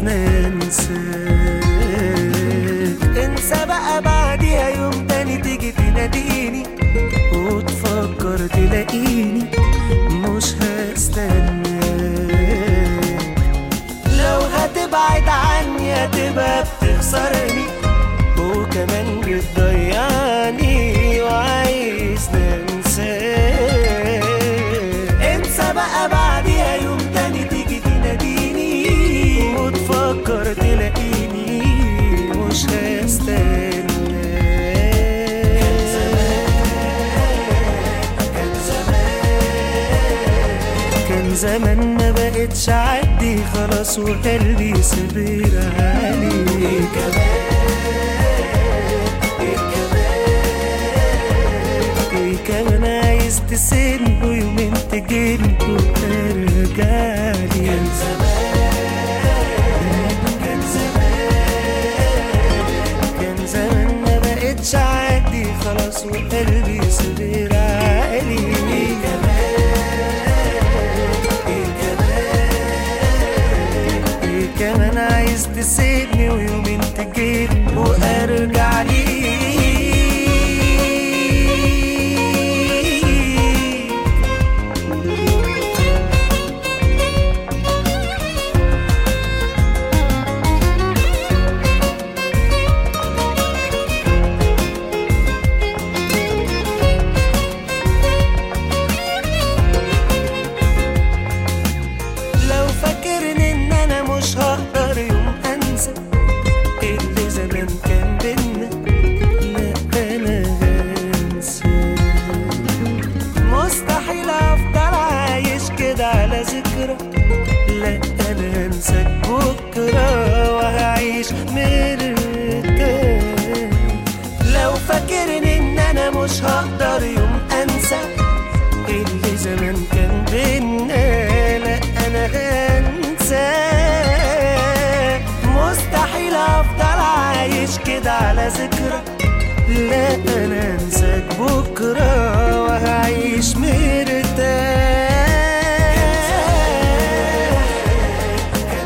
عايزنا انساك انسى بقى بعديها يوم تاني تيجي تناديني وتفكر تلاقيني مش هستناك لو هتبعد عني هتبقى بتخسرني وكمان بتضيعني وعايز ننساك انسى بقى بعديها يوم تاني تيجي تناديني وتفكر تلاقيني مش هستناك كان زمان كان زمان كان زمان ما بقتش عدي خلاص وقلبي صبر عليه ايه كمان ايه كمان ايه كمان عايز تسيبني ويومين تجيني وترجعلي كان زمان كان زمان كان زمان ما بقتش عادي خلاص وقلبي صغير عالي ايه كمان ايه كمان ايه كمان عايز تسيبني ويومين تجيني وارجع ليك لو فاكرني ان انا مش هقدر يوم انسى اللي زمان كان بينا لا انا هنسى مستحيل افضل عايش كده على ذكرى لا انا هنساك بكره وهعيش مرتاح لو فاكرني ان انا مش هقدر يوم انسى اللي زمان كان بينا لا انا هنسى مستحيل افضل عايش كده على ذكرى لا انا انساك بكره وهعيش مرتاح كان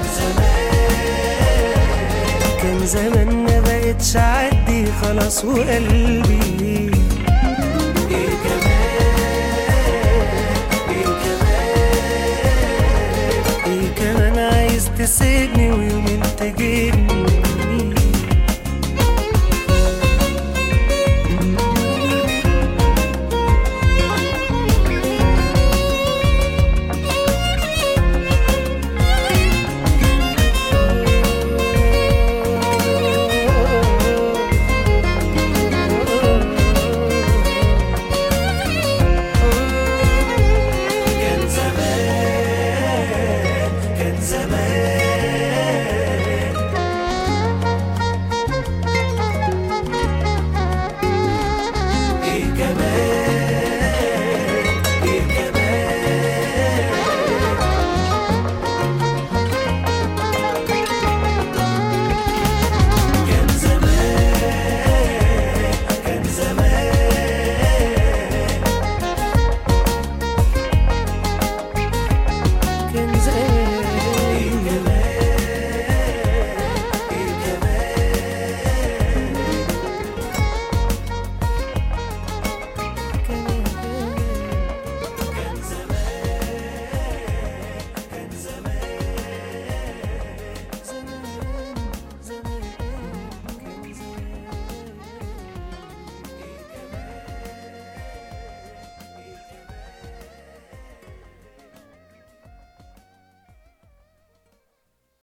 زمان كان زمان ما بقتش عدي خلاص وقلبي ايه كمان ايه كمان ايه كمان عايز تسيبني